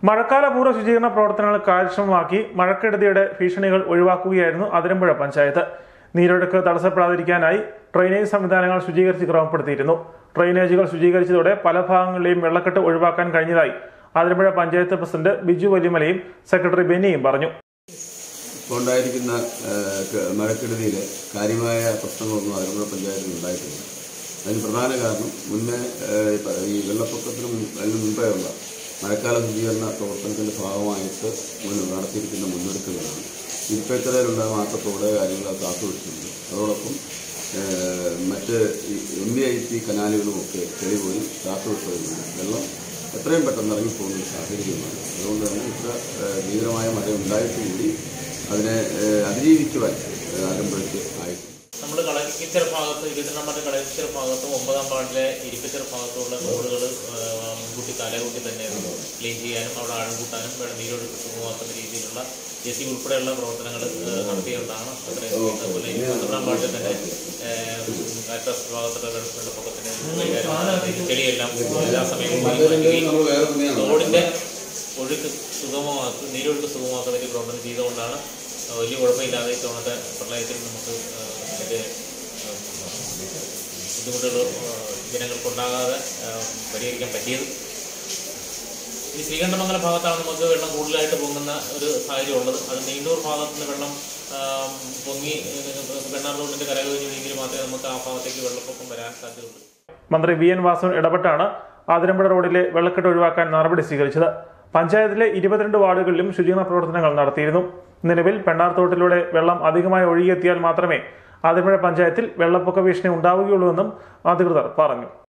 മഴക്കാലപൂർവ്വ ശുചീകരണ പ്രവർത്തനങ്ങൾ കാര്യക്ഷമമാക്കി മഴക്കെടുതിയുടെ ഭീഷണികൾ ഒഴിവാക്കുകയായിരുന്നു അതിരമ്പുഴ പഞ്ചായത്ത് നീരൊഴുക്ക് തടസ്സപ്പെടാതിരിക്കാനായി ഡ്രെയിനേജ് സംവിധാനങ്ങൾ ശുചീകരിച്ച് ക്രമപ്പെടുത്തിയിരുന്നു ഡ്രെയിനേജുകൾ ശുചീകരിച്ചതോടെ പല ഭാഗങ്ങളിലെയും വെള്ളക്കെട്ട് ഒഴിവാക്കാൻ കഴിഞ്ഞതായി അതിരമ്പുഴ പഞ്ചായത്ത് പ്രസിഡന്റ് ബിജു വലിമലയും സെക്രട്ടറി ബെന്നിയും പറഞ്ഞു ഇപ്പോൾ ഉണ്ടായിരിക്കുന്ന ഏഹ്, ക- മഴക്കെടുതിയിൽ കാര്യമായ പ്രശ്നങ്ങളൊന്നും ആലപ്പുഴ പഞ്ചായത്തിൽ ഉണ്ടായിട്ടില്ല അതിന് പ്രധാന കാരണം മുന്നേ ഏഹ്, പ- ഈ വെള്ളപ്പൊക്കത്തിന് മുൻ- അതിന് മുമ്പേ ഉള്ള മഴക്കാല ശുചീകരണ പ്രവർത്തനത്തിന്റെ ഭാഗമായിട്ട് മുൻ- നടത്തിയിരിക്കുന്ന മുന്നൊരുക്കങ്ങളാണ് ഇരിപ്പേക്കരയിലുള്ള മാറ്റത്തോടെ കാര്യങ്ങൾ കാത്തുവച്ചിട്ടുണ്ട് അതോടൊപ്പം ഏഹ്, മറ്റ് എം ബി ഐ ടി കനാലുകളുമൊക്കെ തെളിപോയി കാത്തുവിട്ടതുകൊണ്ട് വെള്ളം എത്രയും പെട്ടെന്ന് ഇറങ്ങിപ്പോകുന്ന ഒരു സാഹചര്യമാണ് അതുകൊണ്ട് തന്നെ ഇത്ര ഏഹ്, ഭീകരമായ മഴ ഉണ്ടായിട്ടും കൂടി അതിനെ ഏഹ്, അതിജീവിക്കുവാൻ ഏഹ്, ആലമ്പുഴയ്ക്ക് ആയിട്ടുണ്ട് നമ്മൾ കളക്കിച്ചർ ഭാഗത്ത് ഇരുപത്തിരണ്ടാം വാർഡ് കളക്കിച്ചർ ഭാഗത്തും ഒമ്പതാം വാർഡിലെ ഇരിപ്പിച്ചർ ഭാഗത്തുള്ള റോഡുകൾ മുൻകൂട്ടി തലകൂട്ടി തന്നെ ക്ലീൻ ചെയ്യാനും അവിടെ ആഴം കൂട്ടാനും വെള്ളം നീരൊഴുക്ക് സുഗമമാക്കുന്ന രീതിയിലുള്ള ജെ സി ഉൾപ്പെടെയുള്ള പ്രവർത്തനങ്ങൾ നടത്തിയുകൊണ്ടാണ് അത്രയും അതുപോലെ ഈ പന്ത്രണ്ടാം വാർഡിൽ തന്നെ കാറ്റസ് ഭാഗത്തുള്ള വെള്ള- വെള്ളപ്പൊക്കത്തിന് കൈകാര്യം ചെളിയെല്ലാം എല്ലാ സമയവും റോഡിന്റെ ഒഴുക്ക് സുഗമമാക്കി നീരൊഴുക്ക് സുഗമമാക്കുന്ന വേണ്ടി പ്രവർത്തനം ചെയ്തുകൊണ്ടാണ് ആ, വലിയ കുഴപ്പമില്ലാതെ ഇത്തവണത്തെ പ്രളയത്തിൽ നമുക്ക് ആ, ഇതിന്റെ ആ, ബുദ്ധിമുട്ടുകൾ ആ, ജനങ്ങൾക്കുണ്ടാകാതെ ആ, പരിഹരിക്കാൻ പറ്റിയത് ഈ ശ്രീകണ്ഠമംഗലം ഭാഗത്താണ് നമുക്ക് വെള്ളം കൂടുതലായിട്ട് പൊങ്ങുന്ന ഒരു സാഹചര്യം ഉള്ളത് അത് നീണ്ടൂർ ഭാഗത്ത് നിന്ന് വെള്ളം ആ, പൊങ്ങി വെണ്ണാർ റോഡിന്റെ കരകവിഞ്ഞ രീതിയിൽ മാത്രമേ നമുക്ക് ആ ഭാഗത്തേക്ക് വെള്ളപ്പൊക്കം വരാൻ സാധ്യതയുള്ളൂ മന്ത്രി വി എൻ വാസവൻ ഇടപെട്ടാണ് ആതിരമ്പുഴ റോഡിലെ വെള്ളക്കെട്ട് ഒഴിവാക്കാൻ നടപടി സ്വീകരിച്ചത് പഞ്ചായത്തിലെ ഇരുപത്തിരണ്ട് വാർഡുകളിലും ശുചീകരണ പ്രവർത്തനങ്ങൾ നടത്തിയിരുന്നു നിലവിൽ പെണ്ണാർത്തോട്ടിലൂടെ വെള്ളം അധികമായി ഒഴുകിയെത്തിയാൽ മാത്രമേ ആതിരമ്പുഴ പഞ്ചായത്തിൽ വെള്ളപ്പൊക്ക ഭീഷണി ഉണ്ടാവുകയുള്ളൂ എന്നും അധികൃതർ പറഞ്ഞു